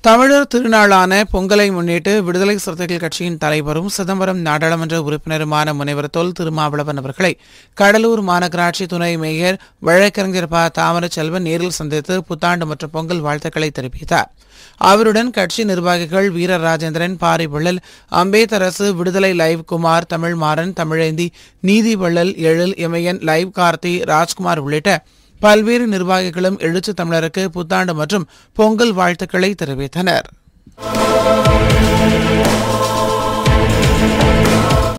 தமிழர் திருநாளான பொங்கலை முன்னிட்டு விடுதலை சிறுத்தைகள் கட்சியின் தலைவரும் சிதம்பரம் நாடாளுமன்ற உறுப்பினருமான முனைவர் தொல் திருமாவளவன் அவர்களை கடலூர் மாநகராட்சி துணை மேயர் வழக்கறிஞர் ப தாமரச்செல்வன் நேரில் சந்தித்து புத்தாண்டு மற்றும் பொங்கல் வாழ்த்துக்களை தெரிவித்தார் அவருடன் கட்சி நிர்வாகிகள் வீர ராஜேந்திரன் பாரிவள்ளல் அம்பேதரசு விடுதலை லைவ் குமார் தமிழ்மாறன் தமிழேந்தி நீதிவள்ளல் எழில் இமயன் லைவ் கார்த்தி ராஜ்குமார் உள்ளிட்ட பல்வேறு நிர்வாகிகளும் எழுச்சி தமிழருக்கு புத்தாண்டு மற்றும் பொங்கல் வாழ்த்துக்களை தெரிவித்தனர்